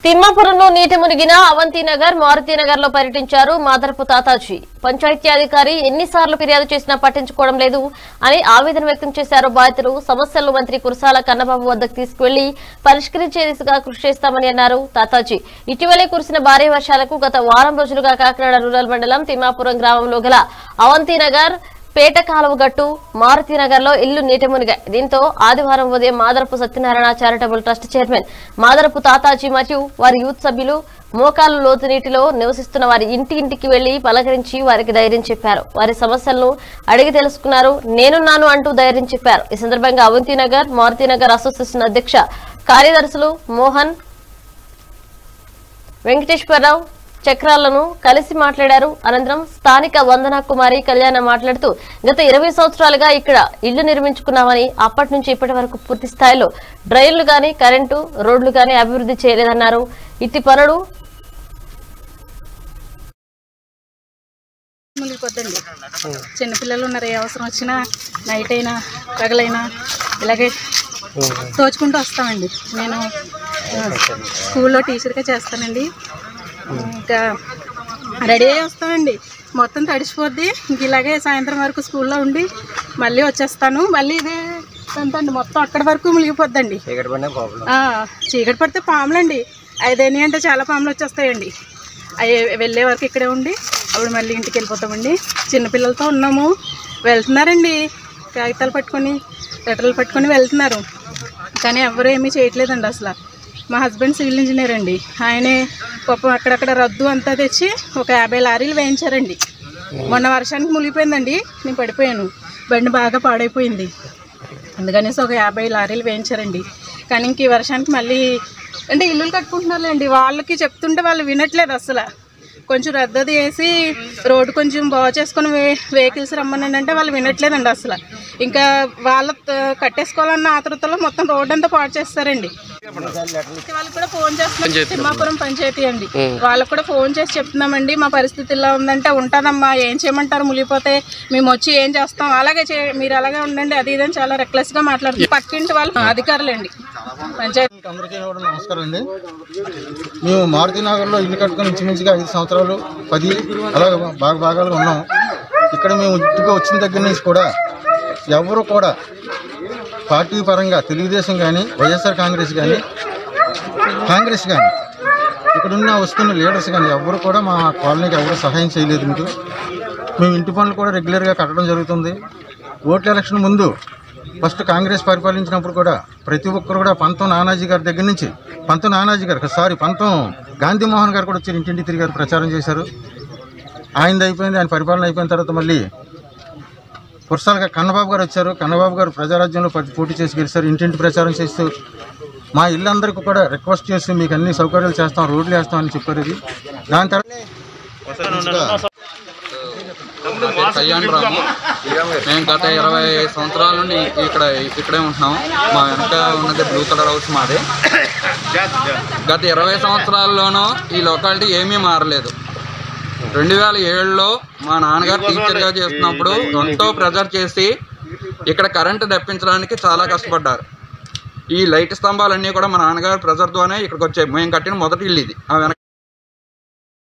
తిమ్మాపురంలో నీటి మునిగిన అవంతినగర్ మారుతీనగర్ లో పర్యటించారు మాదరపు తాతాజీ పంచాయతీ అధికారి ఎన్నిసార్లు ఫిర్యాదు చేసినా పట్టించుకోవడం లేదు అని ఆవేదన వ్యక్తం చేశారు బాధితులు సమస్యలు మంత్రి కురసాల కన్నబాబు వద్దకు తీసుకువెళ్లి పరిష్కరించే దిశగా కృషి చేస్తామని అన్నారు తాతాజీ ఇటీవలే కురిసిన భారీ వర్షాలకు గత వారం రోజులుగా కాకినాడ రూరల్ మండలం తిమ్మాపురం గ్రామంలో గల అవంతినగర్ పేట కాలువ గట్టు మారుతీనగర్ లో ఇల్లు నీట మునిగాయి దీంతో ఆదివారం ఉదయం Madarapu Satyanarayana charitable trust chairman Madarapu Tataji మరియు వారి యూత్ సభ్యులు మోకాలు లోతు నీటిలో నివసిస్తున్న వారి ఇంటి ఇంటికి వెళ్లి పలకరించి వారికి ధైర్యం చెప్పారు వారి సమస్యలను అడిగి తెలుసుకున్నారు నేనున్నాను అంటూ ధైర్యం చెప్పారు ఈ సందర్భంగా అవంతినగర్ మారుతీనగర్ అసోసియేషన్ అధ్యక్ష కార్యదర్శులు మోహన్ వెంకటేశ్వరరావు చక్రాలను కలిసి మాట్లాడారు అనంతరం స్థానిక వందన కుమారి కళ్యాణ మాట్లాడుతూ గత ఇరవై సంవత్సరాలుగా ఇక్కడ ఇళ్లు నిర్మించుకున్నామని అప్పటి నుంచి ఇప్పటి వరకు పూర్తి స్థాయిలో డ్రైన్లు గాని కరెంటు రోడ్లు గాని అభివృద్ధి చేయలేదన్నారు ఇట్టి పనులు మునిగిపోద్దండి చిన్నపిల్లలు ఉన్నారు ఏ అవసరం వచ్చినా నైట్ అయినా పగలైనా ఇలాగే తోచుకుంటూ వస్తామండి నేను ఆ, స్కూల్లో టీచర్గా చేస్తానండి ఇంకా రెడీ అయ్యి వస్తామండి మొత్తం తడిసిపోద్ది ఇంక ఇలాగే సాయంత్రం వరకు స్కూల్లో ఉండి మళ్ళీ వచ్చేస్తాను మళ్ళీ ఇదే ఎంతండి మొత్తం అక్కడి వరకు మునిగిపోద్దండి ఆ, చీకటి పడితే పాములండి ఐదేని అంటే చాలా పాములు వచ్చేస్తాయండి అవి వెళ్ళే వరకు ఇక్కడే ఉండి అప్పుడు మళ్ళీ ఇంటికి వెళ్ళిపోతామండి చిన్నపిల్లలతో ఉన్నాము వెళ్తున్నారండి కాగితాలు పట్టుకొని లెటర్లు పట్టుకొని వెళ్తున్నారు కానీ ఎవరు ఏమీ చేయట్లేదండి అసలు మా హస్బెండ్ సివిల్ ఇంజనీర్ అండి ఆయనే పాపం అక్కడక్కడ రద్దు అంతా తెచ్చి ఒక యాభై లారీలు వేయించారండి మొన్న వర్షానికి మునిగిపోయిందండి నేను పడిపోయాను బండి బాగా పాడైపోయింది అందుకనేసి ఒక యాభై లారీలు వేయించారండి కానీ ఇంక ఈ వర్షానికి మళ్ళీ అంటే ఇల్లులు కట్టుకుంటున్నారులేండి వాళ్ళకి చెప్తుంటే వాళ్ళు వినట్లేదు అసలు కొంచెం రద్దది వేసి రోడ్డు కొంచెం బాగు చేసుకొని వే వెహికల్స్ రమ్మని అంటే వాళ్ళు వినట్లేదండి అసలు ఇంకా వాళ్ళ త- కట్టేసుకోవాలన్న ఆతృతలో మొత్తం రోడ్ అంతా పాడు చేస్తారండి వాళ్ళకి కూడా ఫోన్ చేస్తున్నాం తిమ్మాపురం పంచాయతీ అండి వాళ్ళకి కూడా ఫోన్ చేసి చెప్తున్నామండి మా పరిస్థితి ఇలా ఉందంటే ఉంటుందమ్మా ఏం చేయమంటారు మునిగిపోతే మేము వచ్చి ఏం చేస్తాం అలాగే చే మీరు అలాగే ఉండండి అది ఇదని చాలా రెక్లెస్ గా మాట్లాడుతుంది పక్కింటి వాళ్ళు అధికారులండి పంచాయతీ అందరికీ కూడా నమస్కారం అండి మేము మారుతినగర్లో ఇల్లు కట్టుకొని ఇంచుమించుగా ఐదు సంవత్సరాలు పది అలా బాగా భాగాలుగా ఉన్నాం ఇక్కడ మేము ఇంటికి వచ్చిన దగ్గర నుంచి కూడా ఎవరు కూడా పార్టీ పరంగా తెలుగుదేశం కానీ వైఎస్ఆర్ కాంగ్రెస్ కానీ కాంగ్రెస్ కానీ ఇక్కడున్న వస్తున్న లీడర్స్ కానీ ఎవరు కూడా మా కాలనీకి ఎవరు సహాయం చేయలేదు మీకు మేము ఇంటి పనులు కూడా రెగ్యులర్గా కట్టడం జరుగుతుంది ఓట్ల ఎలక్షన్ ముందు ఫస్ట్ కాంగ్రెస్ పరిపాలించినప్పుడు కూడా ప్రతి ఒక్కరు కూడా పంతం నానాజీ గారి దగ్గర నుంచి పంతం నానాజీ గారు సారీ పంతం గాంధీ మోహన్ గారు కూడా వచ్చి ఇంటింటి తిరిగారు ప్రచారం చేశారు ఆయనది అయిపోయింది ఆయన పరిపాలన అయిపోయిన తర్వాత మళ్ళీ కుర్సాలుగా కన్నబాబు గారు వచ్చారు కన్నబాబు గారు ప్రజారాజ్యంలో పది పోటీ చేసి గెలిచారు ఇంటింటి ప్రచారం చేస్తూ మా ఇల్లందరికీ కూడా రిక్వెస్ట్ చేసి మీకు అన్ని సౌకర్యాలు చేస్తాం రోడ్లు వేస్తాం అని చెప్పారు ఇది దాని తర్వాత నా పేరు కళ్యాణ్ రాము మేము గత ఇరవై సంవత్సరాల నుండి ఇక్కడ ఇక్కడే ఉంటున్నాం మా వెనక ఉన్నది బ్లూ కలర్ హౌస్ మాది గత ఇరవై సంవత్సరాల్లోనూ ఈ లొకాలిటీ ఏమీ మారలేదు రెండు వేల ఏడులో మా నాన్నగారు టీచర్గా చేస్తున్నప్పుడు ఎంతో ప్రెజర్ చేసి ఇక్కడ కరెంటు తెప్పించడానికి చాలా కష్టపడ్డారు ఈ లైట్ స్తంభాలన్నీ కూడా మా నాన్నగారు ప్రెజర్ ద్వారానే ఇక్కడికి వచ్చాయి మేము కట్టిన మొదటి ఇల్లు ఇది ఆ వెనక